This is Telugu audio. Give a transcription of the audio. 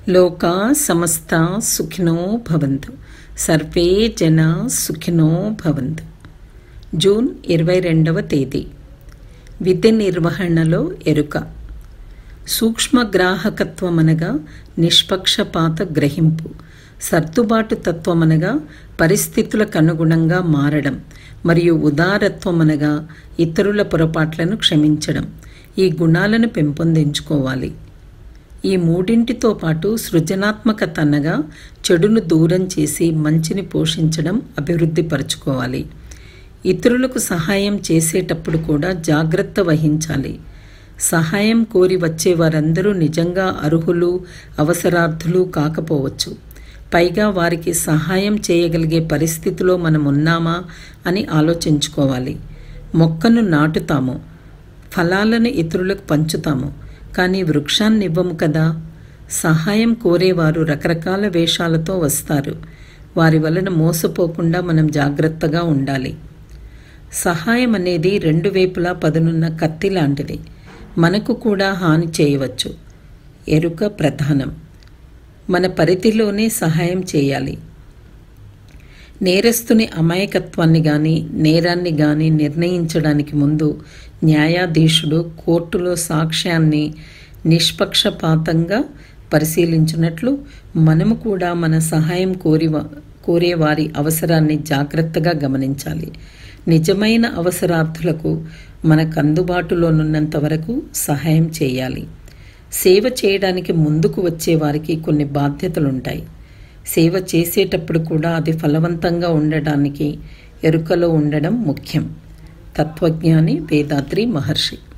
లోకా సమస్త సుఖినో భవంతు సర్వే జన సుఖినో భవంతు జూన్ ఇరవై రెండవ తేదీ విధి నిర్వహణలో ఎరుక సూక్ష్మగ్రాహకత్వమనగా నిష్పక్షపాత గ్రహింపు సర్దుబాటు తత్వమనగా పరిస్థితులకు అనుగుణంగా మారడం మరియు ఉదారత్వమనగా ఇతరుల పొరపాట్లను క్షమించడం ఈ గుణాలను పెంపొందించుకోవాలి ఈ మూడింటితో పాటు సృజనాత్మకత అనగా చెడును దూరం చేసి మంచిని పోషించడం అభివృద్ధి పరచుకోవాలి ఇతరులకు సహాయం చేసేటప్పుడు కూడా జాగ్రత్త వహించాలి సహాయం కోరి వచ్చే వారందరూ నిజంగా అర్హులు అవసరార్థులు కాకపోవచ్చు పైగా వారికి సహాయం చేయగలిగే పరిస్థితిలో మనం ఉన్నామా అని ఆలోచించుకోవాలి మొక్కను నాటుతాము ఫలాలను ఇతరులకు పంచుతాము కానీ వృక్షాన్ని ఇవ్వము కదా సహాయం కోరేవారు రకరకాల వేషాలతో వస్తారు వారి వలన మోసపోకుండా మనం జాగ్రత్తగా ఉండాలి సహాయం అనేది రెండు వైపులా పదునున్న కత్తి లాంటిది మనకు కూడా హాని చేయవచ్చు ఎరుక ప్రధానం మన పరిధిలోనే సహాయం చేయాలి నేరస్తుని అమాయకత్వాన్ని కానీ నేరాన్ని కానీ నిర్ణయించడానికి ముందు న్యాయాధీశుడు కోర్టులో సాక్ష్యాన్ని నిష్పక్షపాతంగా పరిశీలించినట్లు మనము కూడా మన సహాయం కోరి కోరే వారి అవసరాన్ని జాగ్రత్తగా గమనించాలి నిజమైన అవసరార్థులకు మనకు అందుబాటులోనున్నంత వరకు సహాయం చేయాలి సేవ చేయడానికి ముందుకు వచ్చే వారికి కొన్ని బాధ్యతలుంటాయి సేవ చేసేటప్పుడు కూడా అది ఫలవంతంగా ఉండడానికి ఎరుకలో ఉండడం ముఖ్యం తత్వజ్ఞాని వేదాద్రి మహర్షి